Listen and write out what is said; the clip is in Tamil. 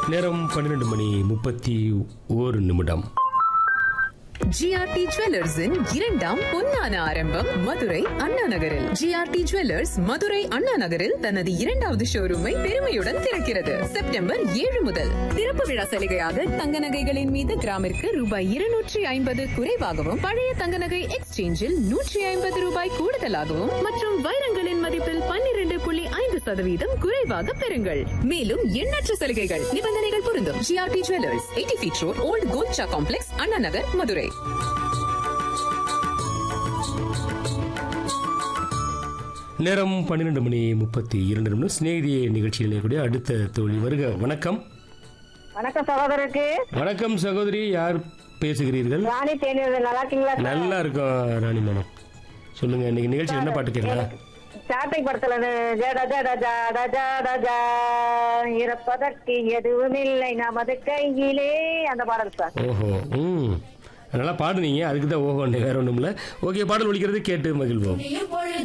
நேரம் பன்னிரெண்டு மணி முப்பத்தி ஓரு நிமிடம் ஜிஆர்டி ஜுவல்லர்ஸின் இரண்டாம் பொன்னான ஆரம்பம் மதுரை அண்ணா நகரில் ஜிஆர்டி ஜுவல்லர்ஸ் மதுரை அண்ணா நகரில் தனது இரண்டாவது ஷோரூமை பெருமையுடன் திறக்கிறது செப்டம்பர் ஏழு முதல் திறப்பு விழா சலுகையாக தங்க நகைகளின் மீது கிராமிற்கு ரூபாய் இருநூற்றி ஐம்பது குறைவாகவும் பழைய தங்க நகை எக்ஸ்சேஞ்சில் நூற்றி ஐம்பது ரூபாய் கூடுதலாகவும் மற்றும் வைரங்களின் மதிப்பில் பன்னிரண்டு புள்ளி ஐந்து சதவீதம் குறைவாக பெறுங்கள் மேலும் எண்ணற்ற சலுகைகள் நிபந்தனைகள் பொருந்தும் GRT jewellers eighty feet road old Golcha complex Anna Nagar Madurai நேரம் பன்னிரெண்டு மணி முப்பத்தி இரண்டு நிமிடம் சிநேகிதிய நிகழ்ச்சியில் இணையக்கூடிய அடுத்த தோழி வருக வணக்கம் வணக்கம் சகோதரருக்கு வணக்கம் சகோதரி யார் பேசுகிறீர்கள் ராணி தேனி நல்லா இருக்கீங்களா சார்? நல்லா இருக்கும் ராணி மேடம் சொல்லுங்க இன்னைக்கு நிகழ்ச்சி என்ன பாட்டு கேட்கலாம் ஸ்டார்டிங் படத்துல இந்த ஜட ஜட ஜட ஜட ஜா இறப்பதற்கு எதுவும் இல்லை நமது கையிலே அந்த பாடல் சார் ஓஹோ ம் நல்லா பாடுனீங்க அதுக்கு தான் ஓஹோ வேற ஒன்றும் இல்லை ஓகே பாடல் ஒழிக்கிறது கேட்டு மகிழ்வோம் பொழுது